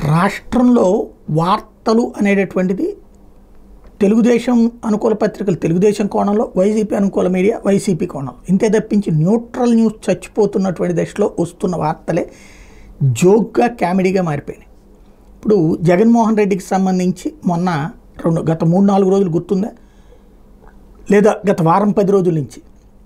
రాష్ట్రంలో వార్తలు అనేటటువంటిది తెలుగుదేశం అనుకూల పత్రికలు తెలుగుదేశం కోణంలో వైసీపీ అనుకూల మీడియా వైసీపీ కోణంలో ఇంతే తప్పించి న్యూట్రల్ న్యూస్ చచ్చిపోతున్నటువంటి దశలో వస్తున్న వార్తలే జోక్గా కామెడీగా మారిపోయినాయి ఇప్పుడు జగన్మోహన్ రెడ్డికి సంబంధించి మొన్న రెండు గత మూడు నాలుగు రోజులు గుర్తుందా లేదా గత వారం పది రోజుల నుంచి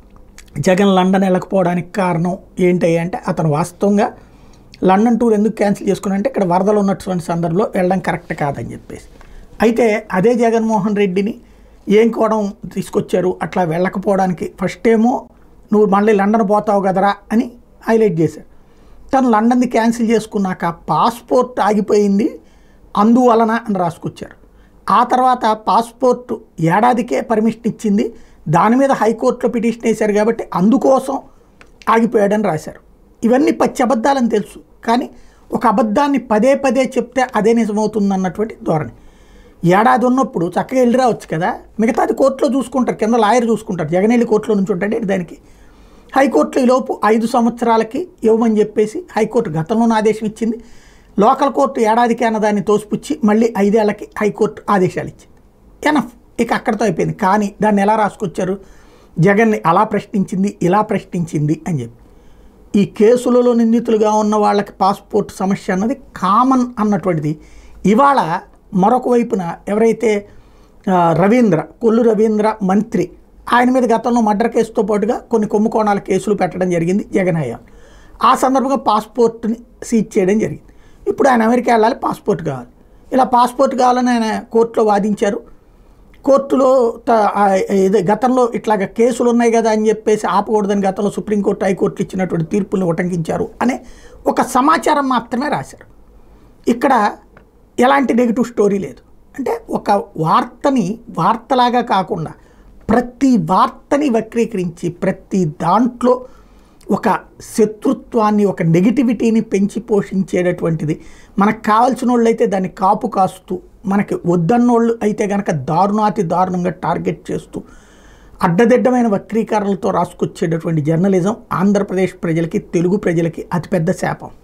జగన్ లండన్ వెళ్ళకపోవడానికి కారణం ఏంటి అంటే అతను వాస్తవంగా లండన్ టూర్ ఎందుకు క్యాన్సిల్ చేసుకున్నారంటే ఇక్కడ వరదలు ఉన్నటువంటి సందర్భంలో వెళ్ళడం కరెక్ట్ కాదని చెప్పేసి అయితే అదే జగన్మోహన్ రెడ్డిని ఏం కోవడం తీసుకొచ్చారు అట్లా వెళ్ళకపోవడానికి ఫస్ట్ ఏమో నువ్వు మళ్ళీ లండన్ పోతావు కదరా అని హైలైట్ చేశారు తను లండన్ది క్యాన్సిల్ చేసుకున్నాక పాస్పోర్ట్ ఆగిపోయింది అందువలన అని రాసుకొచ్చారు ఆ తర్వాత పాస్పోర్ట్ ఏడాదికే పర్మిషన్ ఇచ్చింది దాని మీద హైకోర్టులో పిటిషన్ వేశారు కాబట్టి అందుకోసం ఆగిపోయాడని రాశారు ఇవన్నీ పచ్చి అబద్ధాలని తెలుసు కానీ ఒక అబద్ధాన్ని పదే పదే చెప్తే అదే నిజమవుతుంది అన్నటువంటి ధోరణి ఏడాది ఉన్నప్పుడు చక్కగా వెళ్ళి రావచ్చు కదా మిగతాది కోర్టులో చూసుకుంటారు కింద లాయర్ చూసుకుంటారు జగన్ వెళ్ళి కోర్టులో నుంచి ఉంటాడు ఏంటి దానికి హైకోర్టులో ఈలోపు ఐదు సంవత్సరాలకి ఇవ్వమని చెప్పేసి హైకోర్టు గతంలోనే ఆదేశం ఇచ్చింది లోకల్ కోర్టు ఏడాదికి అన్నదాన్ని తోసిపుచ్చి మళ్ళీ ఐదేళ్లకి హైకోర్టు ఆదేశాలు ఇచ్చింది ఎనఫ్ ఇక అక్కడితో అయిపోయింది కానీ దాన్ని ఎలా రాసుకొచ్చారు జగన్ని అలా ప్రశ్నించింది ఇలా ప్రశ్నించింది అని చెప్పి ఈ కేసులలో నిందితులుగా ఉన్న వాళ్ళకి పాస్పోర్ట్ సమస్య అన్నది కామన్ అన్నటువంటిది ఇవాళ మరొక వైపున ఎవరైతే ఆ, రవీంద్ర కొల్లు రవీంద్ర మంత్రి ఆయన మీద గతంలో మర్డర్ కేసుతో పాటుగా కొన్ని కుంభకోణాల కేసులు పెట్టడం జరిగింది జగన్ హయాం ఆ సందర్భంగా పాస్పోర్ట్ని సీజ్ చేయడం జరిగింది ఇప్పుడు ఆయన అమెరికా వెళ్ళాలి పాస్పోర్ట్ కావాలి ఇలా పాస్పోర్ట్ కావాలని ఆయన కోర్టులో వాదించారు కోర్టులో త- ఆ ఇది గతంలో ఇట్లాగ కేసులు ఉన్నాయి కదా అని చెప్పేసి ఆపకూడదని గతంలో సుప్రీంకోర్టు హైకోర్టు ఇచ్చినటువంటి తీర్పుల్ని ఉటంకించారు అనే ఒక సమాచారం మాత్రమే రాశారు ఇక్కడ ఎలాంటి నెగిటివ్ స్టోరీ లేదు అంటే ఒక వార్తని వార్తలాగా కాకుండా ప్రతి వార్తని వక్రీకరించి ప్రతి దాంట్లో ఒక శత్రుత్వాన్ని ఒక నెగిటివిటీని పెంచి పోషించేటటువంటిది మనకు కావాల్సిన వాళ్ళు అయితే దాన్ని కాపు కాస్తూ మనకి వద్దన్నోళ్ళు అయితే కనుక దారుణాతి దారుణంగా టార్గెట్ చేస్తూ అడ్డదిడ్డమైన వక్రీకరణలతో రాసుకొచ్చేటటువంటి జర్నలిజం ఆంధ్రప్రదేశ్ ప్రజలకి తెలుగు ప్రజలకి అతిపెద్ద శాపం